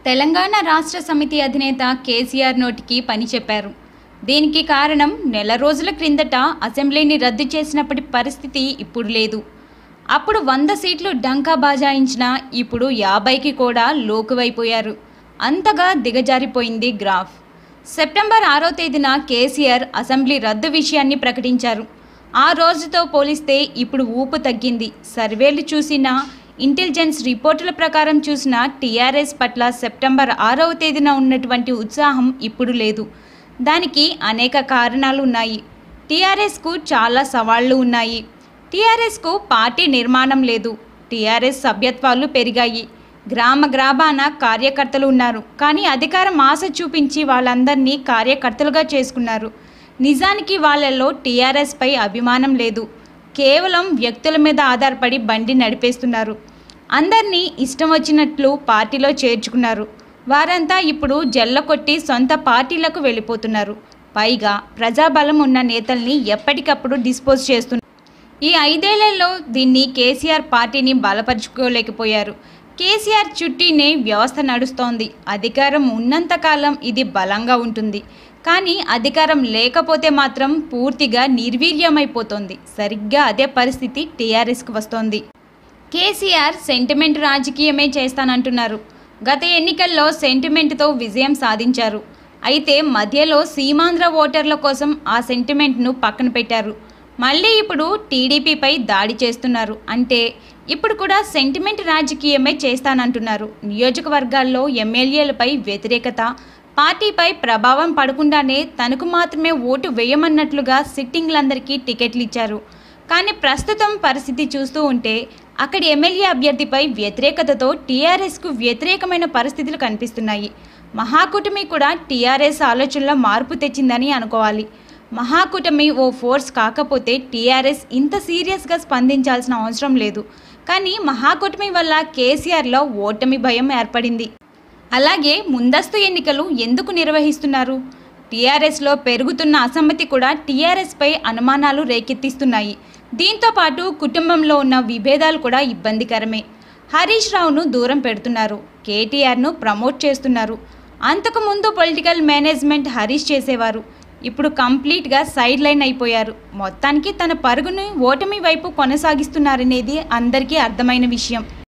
తెలంగాణ రాష్ట్ర సమితి అధినేత కేసీఆర్ నోటికి పని చెప్పారు దీనికి కారణం నెల రోజుల క్రిందట అసెంబ్లీని రద్దు చేసినప్పటి పరిస్థితి ఇప్పుడు లేదు అప్పుడు వంద సీట్లు డంకా బాజాయించిన ఇప్పుడు యాభైకి కూడా లోకువైపోయారు అంతగా దిగజారిపోయింది గ్రాఫ్ సెప్టెంబర్ ఆరో తేదీన కేసీఆర్ అసెంబ్లీ రద్దు విషయాన్ని ప్రకటించారు ఆ రోజుతో పోలిస్తే ఇప్పుడు ఊపు తగ్గింది సర్వేలు చూసినా ఇంటెలిజెన్స్ రిపోర్టుల ప్రకారం చూసిన టీఆర్ఎస్ పట్ల సెప్టెంబర్ ఆరవ తేదీన ఉన్నటువంటి ఉత్సాహం ఇప్పుడు లేదు దానికి అనేక కారణాలు ఉన్నాయి టీఆర్ఎస్కు చాలా సవాళ్లు ఉన్నాయి టీఆర్ఎస్కు పార్టీ నిర్మాణం లేదు టీఆర్ఎస్ సభ్యత్వాలు పెరిగాయి గ్రామ గ్రామాన కార్యకర్తలు ఉన్నారు కానీ అధికారం ఆశ చూపించి వాళ్ళందరినీ కార్యకర్తలుగా చేసుకున్నారు నిజానికి వాళ్ళలో టీఆర్ఎస్పై అభిమానం లేదు కేవలం వ్యక్తుల మీద ఆధారపడి బండి నడిపేస్తున్నారు అందరినీ ఇష్టం వచ్చినట్లు పార్టీలో చేర్చుకున్నారు వారంతా ఇప్పుడు జల్ల కొట్టి సొంత పార్టీలకు వెళ్ళిపోతున్నారు పైగా ప్రజాబలం ఉన్న నేతల్ని ఎప్పటికప్పుడు డిస్పోజ్ చేస్తున్నారు ఈ ఐదేళ్లలో దీన్ని కేసీఆర్ పార్టీని బలపరుచుకోలేకపోయారు కేసీఆర్ చుట్టీనే వ్యవస్థ నడుస్తోంది అధికారం ఉన్నంతకాలం ఇది బలంగా ఉంటుంది కానీ అధికారం లేకపోతే మాత్రం పూర్తిగా నిర్వీర్యమైపోతోంది సరిగ్గా అదే పరిస్థితి టీఆర్ఎస్కి వస్తోంది కేసీఆర్ సెంటిమెంట్ రాజకీయమే చేస్తానంటున్నారు గత ఎన్నికల్లో సెంటిమెంట్తో విజయం సాధించారు అయితే మధ్యలో సీమాంధ్ర ఓటర్ల కోసం ఆ సెంటిమెంట్ను పక్కన పెట్టారు మళ్ళీ ఇప్పుడు టీడీపీపై దాడి చేస్తున్నారు అంటే ఇప్పుడు కూడా సెంటిమెంట్ రాజకీయమే చేస్తానంటున్నారు నియోజకవర్గాల్లో ఎమ్మెల్యేలపై వ్యతిరేకత పార్టీపై ప్రభావం పడకుండానే తనకు మాత్రమే ఓటు వేయమన్నట్లుగా సిట్టింగ్లందరికీ టికెట్లు ఇచ్చారు కానీ ప్రస్తుతం పరిస్థితి చూస్తూ ఉంటే అక్కడి ఎమ్మెల్యే అభ్యర్థిపై వ్యతిరేకతతో టీఆర్ఎస్కు వ్యతిరేకమైన పరిస్థితులు కనిపిస్తున్నాయి మహాకూటమి కూడా టీఆర్ఎస్ ఆలోచనలో మార్పు తెచ్చిందని అనుకోవాలి మహాకూటమి ఓ ఫోర్స్ కాకపోతే టీఆర్ఎస్ ఇంత సీరియస్గా స్పందించాల్సిన అవసరం లేదు కానీ మహాకూటమి వల్ల కేసీఆర్లో ఓటమి భయం ఏర్పడింది అలాగే ముందస్తు ఎన్నికలు ఎందుకు నిర్వహిస్తున్నారు టీఆర్ఎస్లో పెరుగుతున్న అసమ్మతి కూడా టీఆర్ఎస్పై అనుమానాలు రేకెత్తిస్తున్నాయి దీంతో పాటు కుటుంబంలో ఉన్న విభేదాలు కూడా ఇబ్బందికరమే హరీష్ రావును దూరం పెడుతున్నారు కేటీఆర్ను ప్రమోట్ చేస్తున్నారు అంతకుముందు పొలిటికల్ మేనేజ్మెంట్ హరీష్ చేసేవారు ఇప్పుడు కంప్లీట్గా సైడ్ లైన్ అయిపోయారు మొత్తానికి తన పరుగును ఓటమి వైపు కొనసాగిస్తున్నారనేది అందరికీ అర్థమైన విషయం